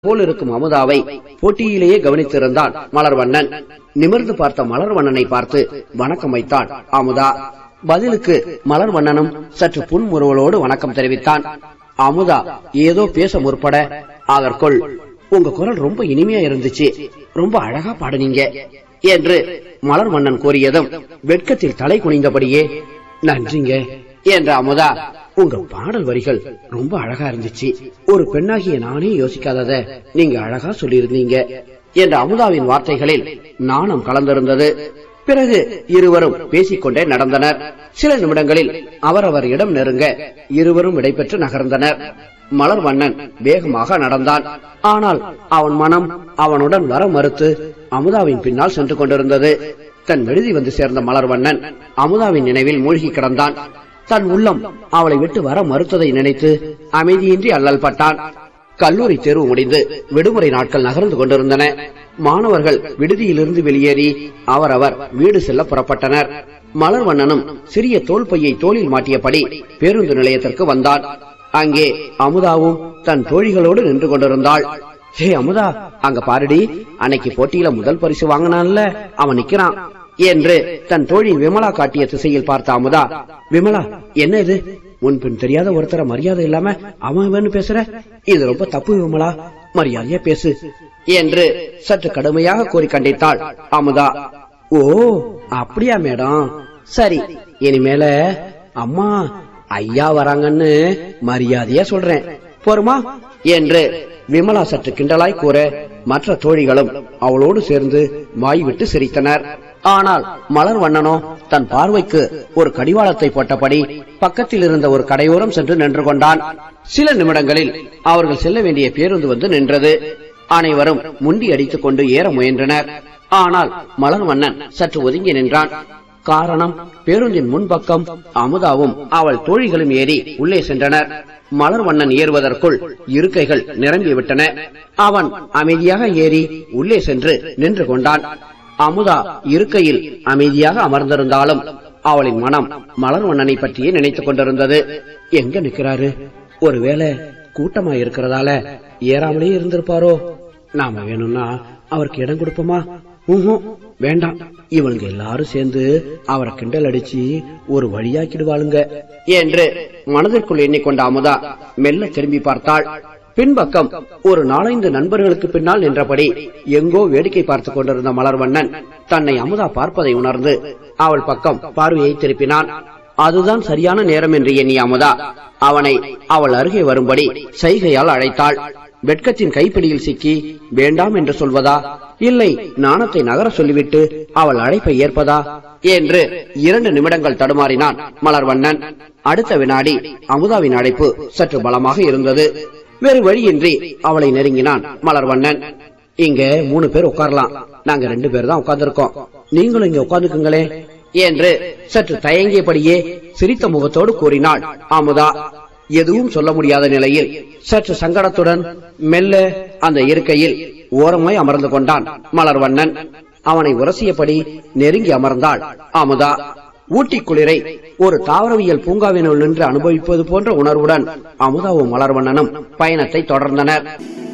போல் இருக்கும் அமுதாவை போட்டியிலேயே கவனித்திருந்தான் மலர்வண்ணன் நிமிர்ந்து பார்த்த மலர்வண்ணனை பார்த்து வணக்கம் வைத்தான் அமுதா பதிலுக்கு மலர்வண்ணனும் சற்று புன்முறுவலோடு வணக்கம் தெரிவித்தான் அமுதா ஏதோ பேச முற்பட அதற்குள் உங்க குரல் ரொம்ப இனிமையா இருந்துச்சு ரொம்ப அழகா பாடுனீங்க என்று மலர்வண்ணன் கூறியதும் வெட்கத்தில் தலை குனிந்தபடியே நன்றிங்க என்ற அமுதா உங்க பாடல் வரிகள் ரொம்ப அழகா இருந்துச்சு ஒரு பெண்ணாகிய நானே யோசிக்காதத நீங்க அழகா சொல்லியிருந்தீங்க என்ற அமுதாவின் வார்த்தைகளில் நாணம் கலந்திருந்தது பிறகு இருவரும் பேசிக்கொண்டே நடந்தனர் சில நிமிடங்களில் அவரவர் இடம் நெருங்க இருவரும் விடைபெற்று நகர்ந்தனர் மலர்வண்ணன் வேகமாக நடந்தான் ஆனால் அவன் மனம் அவனுடன் வர மறுத்து அமுதாவின் பின்னால் சென்று கொண்டிருந்தது தன் விடுதி வந்து சேர்ந்த மலர்வண்ணன் அமுதாவின் நினைவில் மூழ்கி கிடந்தான் தன் உள்ளம் அவளை விட்டு வர மறுத்ததை நினைத்து அமைதியின்றி அல்லல் பட்டான் கல்லூரி தேர்வு முடிந்து விடுமுறை நாட்கள் நகர்ந்து கொண்டிருந்தன மாணவர்கள் விடுதியிலிருந்து வெளியேறி அவரவர் வீடு செல்ல புறப்பட்டனர் மலர்வண்ணனும் சிறிய தோல் பையை தோளில் மாட்டியபடி பேருந்து நிலையத்திற்கு வந்தான் அங்கே அமுதாவும் தன் தோழிகளோடு நின்று கொண்டிருந்தாள் ஹே அமுதா அங்க பாருடி அன்னைக்கு போட்டியில முதல் பரிசு வாங்கினான்ல அவன் நிக்கிறான் என்று தன் தோழி விமலா காட்டிய திசையில் பார்த்த அமுதா விமலா என்ன இது முன்பின் தெரியாத ஒருத்தர மரியாதை இல்லாம அவன் இவன்னு பேசுற இது ரொம்ப தப்பு விமலா மரியாதையா பேசு என்று சற்று கடுமையாக கூறி கண்டித்தாள் அமுதா ஓ அப்படியா மேடம் சரி இனிமேல அம்மா ஐயா வராங்கன்னு மரியாதையா சொல்றேன் போருமா என்று விமலா சற்று கிண்டலாய் கூற மற்ற தோழிகளும் அவளோடு சேர்ந்து வாய் விட்டு சிரித்தனர் ஆனால் மலர் வண்ணனோ தன் பார்வைக்கு ஒரு கடிவாளத்தை போட்டபடி பக்கத்தில் இருந்த ஒரு கடையோரம் சென்று நின்று கொண்டான் சில நிமிடங்களில் அவர்கள் செல்ல வேண்டிய பேருந்து வந்து நின்றது அனைவரும் முண்டி அடித்துக் கொண்டு ஏற முயன்றனர் ஆனால் மலர் வண்ணன் சற்று ஒதுங்கி நின்றான் காரணம் பேருந்தின் முன்பக்கம் அமுதாவும் அவள் தோழிகளும் ஏறி உள்ளே சென்றனர் மலர்வண்ணன் ஏறுவதற்குள் இருக்கைகள் நிரம்பிவிட்டன அவன் அமைதியாக ஏறி உள்ளே சென்று நின்று கொண்டான் அமுதா இருக்கையில் அமைதியாக அமர்ந்திருந்தாலும் அவளின் மனம் மலர்வண்ணனை பற்றியே நினைத்துக் கொண்டிருந்தது எங்க நிக்கிறாரு ஒருவேளை கூட்டமா இருக்கிறதால ஏறாமலே இருந்திருப்பாரோ நாம வேணும்னா அவருக்கு இடம் கொடுப்போமா ஊஹும், வேண்டாம் இவனுங்க எல்லாரும் சேர்ந்து அவரை கிண்டல் அடிச்சு ஒரு வழியாக்கிடுவாளுங்க என்று மனதிற்குள் எண்ணிக்கொண்ட அமுதா மெல்ல திரும்பி பார்த்தாள் பின்பக்கம் ஒரு நாலைந்து நண்பர்களுக்கு பின்னால் நின்றபடி எங்கோ வேடிக்கை பார்த்துக் கொண்டிருந்த மலர்வண்ணன் தன்னை அமுதா பார்ப்பதை உணர்ந்து அவள் பக்கம் பார்வையை திருப்பினான் அதுதான் சரியான நேரம் என்று எண்ணிய அமுதா அவனை அவள் அருகே வரும்படி சைகையால் அழைத்தாள் வெட்கத்தின் கைப்பிடியில் சிக்கி வேண்டாம் என்று சொல்வதா இல்லை நாணத்தை நகர சொல்லிவிட்டு அவள் அழைப்பை ஏற்பதா என்று இரண்டு நிமிடங்கள் தடுமாறினான் மலர்வண்ணன் அடுத்த வினாடி அமுதாவின் அழைப்பு சற்று பலமாக இருந்தது வேறு வழியின்றி அவளை நெருங்கினான் மலர்வண்ணன் இங்க மூணு பேர் உட்காரலாம் நாங்க ரெண்டு பேர் தான் உட்கார்ந்திருக்கோம் நீங்களும் இங்க உட்கார்ந்துக்குங்களே என்று சற்று தயங்கியபடியே சிரித்த முகத்தோடு கூறினாள் அமுதா எதுவும் சொல்ல முடியாத நிலையில் சற்று சங்கடத்துடன் மெல்ல அந்த இருக்கையில் ஓரமாய் அமர்ந்து கொண்டான் மலர்வண்ணன் அவனை உரசியபடி நெருங்கி அமர்ந்தாள் அமுதா ஊட்டி குளிரை ஒரு தாவரவியல் பூங்காவினுள் நின்று அனுபவிப்பது போன்ற உணர்வுடன் அமுதாவும் மலர்வண்ணனும் பயணத்தை தொடர்ந்தனர்